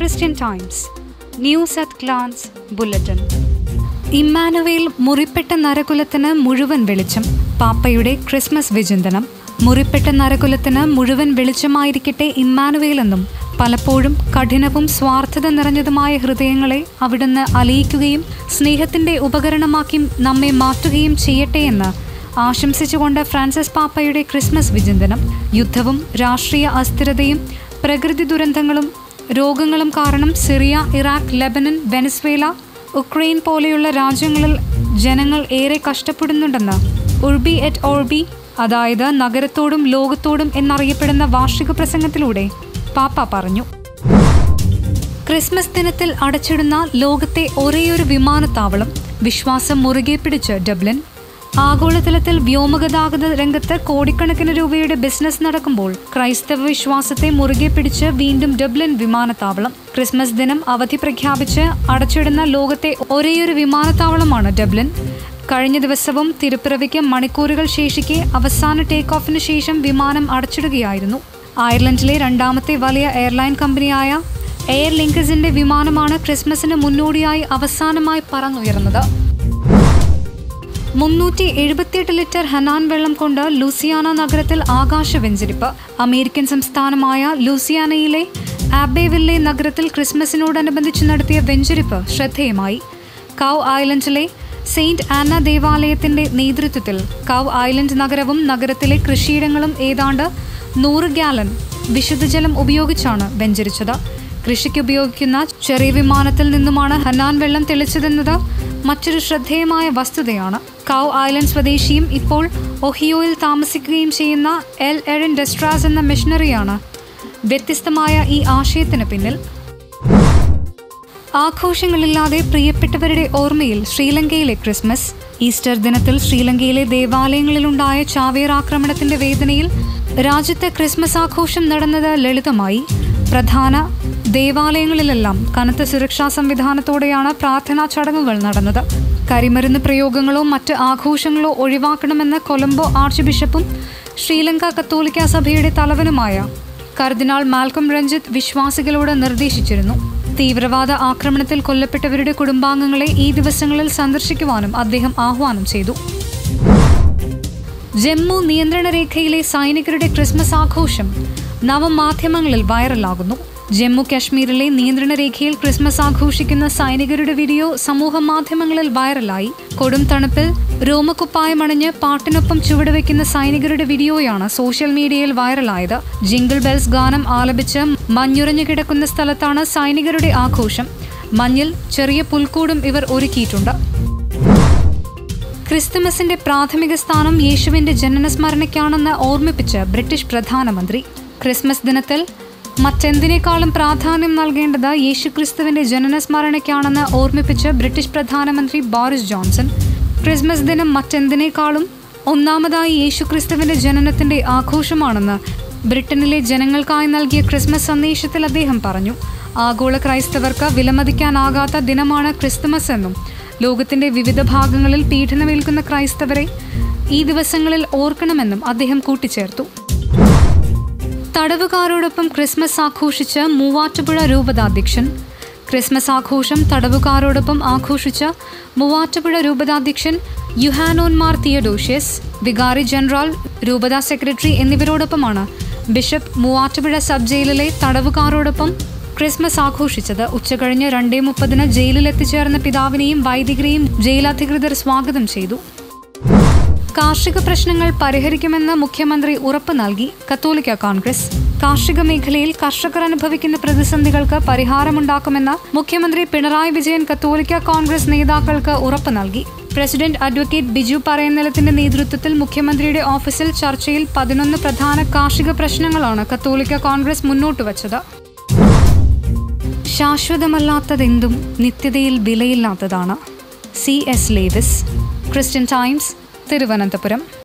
Christian Times News at Glance bulletin Emmanuel മുറിപ്പെട്ട നരകുലത്തിന് മുഴുവൻ വെളിച്ചം പാപ്പയുടെ ക്രിസ്മസ് വിചിന്തനം മുറിപ്പെട്ട നരകുലത്തിന് മുഴുവൻ വെളിച്ചമായിരിക്കട്ടെ ഇമ്മാനുവേൽ എന്നും പലപ്പോഴും കഠിനവും സ്വാർത്ഥത നിറഞ്ഞതുമായ ഹൃദയങ്ങളെ അവിടുന്ന് അലിയിക്കുകയും സ്നേഹത്തിന്റെ ഉപകരണമാക്കി നമ്മെ മാറ്റുകയും ചെയ്യട്ടെ എന്ന് ആശംസിച്ചുകൊണ്ട് ഫ്രാൻസിസ് പാപ്പയുടെ ക്രിസ്മസ് വിചിന്തനം യുദ്ധവും രാഷ്ട്രീയ അസ്ഥിരതയും പ്രകൃതി ദുരന്തങ്ങളും രോഗങ്ങളും കാരണം Syria Iraq Lebanon Venezuela Ukraine പോലെയുള്ള രാജ്യങ്ങളിൽ ജനങ്ങൾ ഏറെ കഷ്ടപ്പെടുന്നുണ്ടെന്ന് ഉർബി എറ്റ് ഓർബി അതായത് നഗരത്തോടും ലോകത്തോടും എന്നറിയപ്പെടുന്ന വാർഷിക പ്രസംഗത്തിലൂടെ പാപ്പ പറഞ്ഞു ക്രിസ്മസ് ദിനത്തിൽ അടച്ചിടുന്ന ലോകത്തെ ഒരേയൊരു വിമാനത്താവളം വിശ്വാസം മുറുകെ പിടിച്ച് ഡബ്ലിൻ ആഗോളതലത്തിൽ വ്യോമഗതാഗത രംഗത്ത് കോടിക്കണക്കിന് രൂപയുടെ ബിസിനസ് നടക്കുമ്പോൾ ക്രൈസ്തവ വിശ്വാസത്തെ മുറുകെ പിടിച്ച് വീണ്ടും ഡബ്ലിൻ വിമാനത്താവളം ക്രിസ്മസ് ദിനം അവധി പ്രഖ്യാപിച്ച് അടച്ചിടുന്ന ലോകത്തെ ഒരേയൊരു വിമാനത്താവളമാണ് ഡബ്ലിൻ കഴിഞ്ഞ ദിവസവും തിരുപ്പിറവിക്ക് മണിക്കൂറുകൾ ശേഷിക്കെ അവസാന ടേക്ക് ഓഫിന് ശേഷം വിമാനം അടച്ചിടുകയായിരുന്നു അയർലൻഡിലെ രണ്ടാമത്തെ വലിയ എയർലൈൻ കമ്പനിയായ എയർ ലിങ്കസിന്റെ വിമാനമാണ് ക്രിസ്മസിന് മുന്നോടിയായി അവസാനമായി പറന്നുയർന്നത് മുന്നൂറ്റി എഴുപത്തിയെട്ട് ലിറ്റർ ഹനാൻ വെള്ളം കൊണ്ട് ലൂസിയാന നഗരത്തിൽ ആകാശ വെഞ്ചരിപ്പ് അമേരിക്കൻ സംസ്ഥാനമായ ലൂസിയാനയിലെ ആബേവില്ലെ നഗരത്തിൽ ക്രിസ്മസിനോടനുബന്ധിച്ച് നടത്തിയ വെഞ്ചരിപ്പ് ശ്രദ്ധേയമായി കൗ ഐലൻഡിലെ സെയിന്റ് ആന ദേവാലയത്തിന്റെ നേതൃത്വത്തിൽ കൗ ഐലൻഡ് നഗരവും നഗരത്തിലെ കൃഷിയിടങ്ങളും ഏതാണ്ട് നൂറ് ഗാലൻ വിശുദ്ധജലം ഉപയോഗിച്ചാണ് വെഞ്ചരിച്ചത് കൃഷിക്ക് ഉപയോഗിക്കുന്ന ചെറിയ വിമാനത്തിൽ നിന്നുമാണ് ഹനാൻ വെള്ളം തെളിച്ചതെന്നത് മറ്റൊരു ശ്രദ്ധേയമായ വസ്തുതയാണ് കൗ ഐലൻഡ് സ്വദേശിയും ഇപ്പോൾ ഒഹിയോയിൽ താമസിക്കുകയും ചെയ്യുന്ന എൽ എറിൻ ഡെസ്ട്രാസ് എന്ന മിഷണറിയാണ് വ്യത്യസ്തമായ ഈ ആശയത്തിന് പിന്നിൽ ആഘോഷങ്ങളില്ലാതെ പ്രിയപ്പെട്ടവരുടെ ഓർമ്മയിൽ ശ്രീലങ്കയിലെ ക്രിസ്മസ് ഈസ്റ്റർ ദിനത്തിൽ ശ്രീലങ്കയിലെ ദേവാലയങ്ങളിലുണ്ടായ ചാവേർ ആക്രമണത്തിന്റെ വേദനയിൽ രാജ്യത്തെ ക്രിസ്മസ് ആഘോഷം നടന്നത് ലളിതമായി പ്രധാന ദേവാലയങ്ങളിലെല്ലാം കനത്ത സുരക്ഷാ സംവിധാനത്തോടെയാണ് പ്രാർത്ഥനാ ചടങ്ങുകൾ നടന്നത് കരിമരുന്ന് പ്രയോഗങ്ങളോ മറ്റ് ആഘോഷങ്ങളോ ഒഴിവാക്കണമെന്ന് കൊളംബോ ആർച്ച് ബിഷപ്പും ശ്രീലങ്ക കത്തോലിക്ക സഭയുടെ തലവനുമായ കർദിനാൾ മാൽക്കം രഞ്ജിത്ത് വിശ്വാസികളോട് നിർദ്ദേശിച്ചിരുന്നു തീവ്രവാദ ആക്രമണത്തിൽ കൊല്ലപ്പെട്ടവരുടെ കുടുംബാംഗങ്ങളെ ഈ ദിവസങ്ങളിൽ സന്ദർശിക്കുവാനും അദ്ദേഹം ആഹ്വാനം ചെയ്തു ജമ്മു നിയന്ത്രണ രേഖയിലെ സൈനികരുടെ ക്രിസ്മസ് ആഘോഷം നവമാധ്യമങ്ങളിൽ വൈറലാകുന്നു ജമ്മു കാശ്മീരിലെ നിയന്ത്രണ രേഖയിൽ ക്രിസ്മസ് ആഘോഷിക്കുന്ന സൈനികരുടെ വീഡിയോ സമൂഹ മാധ്യമങ്ങളിൽ വൈറലായി കൊടും തണുപ്പിൽ രോമക്കുപ്പായമണിഞ്ഞ് പാട്ടിനൊപ്പം ചുവടുവെക്കുന്ന സൈനികരുടെ വീഡിയോയാണ് സോഷ്യൽ മീഡിയയിൽ വൈറലായത് ജിംഗിൾ ബെൽസ് ഗാനം ആലപിച്ച് മഞ്ഞുറഞ്ഞു കിടക്കുന്ന സ്ഥലത്താണ് സൈനികരുടെ ആഘോഷം മഞ്ഞിൽ ചെറിയ പുൽക്കൂടും ഇവർ ഒരുക്കിയിട്ടുണ്ട് ക്രിസ്തുമസിന്റെ പ്രാഥമിക സ്ഥാനം യേശുവിന്റെ ജനനസ്മരണയ്ക്കാണെന്ന് ഓർമ്മിപ്പിച്ച് ബ്രിട്ടീഷ് പ്രധാനമന്ത്രി ക്രിസ്മസ് ദിനത്തിൽ മറ്റെന്തിനേക്കാളും പ്രാധാന്യം നൽകേണ്ടത് യേശുക്രിസ്തുവിന്റെ ജനനസ്മരണയ്ക്കാണെന്ന് ഓർമ്മിപ്പിച്ച് ബ്രിട്ടീഷ് പ്രധാനമന്ത്രി ബോറിസ് ജോൺസൺ ക്രിസ്മസ് ദിനം മറ്റെന്തിനേക്കാളും ഒന്നാമതായി യേശുക്രിസ്തുവിന്റെ ജനനത്തിന്റെ ആഘോഷമാണെന്ന് ബ്രിട്ടനിലെ ജനങ്ങൾക്കായി നൽകിയ ക്രിസ്മസ് സന്ദേശത്തിൽ അദ്ദേഹം പറഞ്ഞു ആഗോള ക്രൈസ്തവർക്ക് വിലമതിക്കാനാകാത്ത ദിനമാണ് ക്രിസ്തുമസ് എന്നും ലോകത്തിന്റെ വിവിധ ഭാഗങ്ങളിൽ പീഡനമേൽക്കുന്ന ക്രൈസ്തവരെ ഈ ദിവസങ്ങളിൽ ഓർക്കണമെന്നും അദ്ദേഹം കൂട്ടിച്ചേർത്തു തടവുകാരോടൊപ്പം ക്രിസ്മസ് ആഘോഷിച്ച് മൂവാറ്റുപുഴ രൂപതാധ്യക്ഷൻ ക്രിസ്മസ് ആഘോഷം തടവുകാരോടൊപ്പം ആഘോഷിച്ച മൂവാറ്റുപുഴ രൂപതാധ്യക്ഷൻ യുഹാനോൻമാർ തിയഡോഷ്യസ് വികാരി ജനറൽ രൂപതാ സെക്രട്ടറി എന്നിവരോടൊപ്പമാണ് ബിഷപ്പ് മൂവാറ്റുപുഴ സബ് ജയിലിലെ തടവുകാരോടൊപ്പം ക്രിസ്മസ് ആഘോഷിച്ചത് ഉച്ചകഴിഞ്ഞ് രണ്ടേ മുപ്പതിന് ജയിലിൽ എത്തിച്ചേർന്ന പിതാവിനെയും വൈദികരെയും ജയിലധികൃതർ സ്വാഗതം ചെയ്തു കാർഷിക പ്രശ്നങ്ങൾ പരിഹരിക്കുമെന്ന് മുഖ്യമന്ത്രി ഉറപ്പ് നൽകി കത്തോലിക്ക കോൺഗ്രസ് കാർഷിക മേഖലയിൽ കർഷകർ അനുഭവിക്കുന്ന പ്രതിസന്ധികൾക്ക് പരിഹാരമുണ്ടാക്കുമെന്ന് മുഖ്യമന്ത്രി പിണറായി വിജയൻ കത്തോലിക്ക കോൺഗ്രസ് നേതാക്കൾക്ക് ഉറപ്പ് നൽകി പ്രസിഡന്റ് അഡ്വക്കേറ്റ് ബിജു പറയനിലത്തിന്റെ നേതൃത്വത്തിൽ മുഖ്യമന്ത്രിയുടെ ഓഫീസിൽ ചർച്ചയിൽ പതിനൊന്ന് പ്രധാന കാർഷിക പ്രശ്നങ്ങളാണ് കത്തോലിക്ക കോൺഗ്രസ് മുന്നോട്ട് വച്ചത് ശാശ്വതമല്ലാത്തതെന്തും നിത്യതയിൽ വിലയില്ലാത്തതാണ് C S Lewis Christian Times Thiruvananthapuram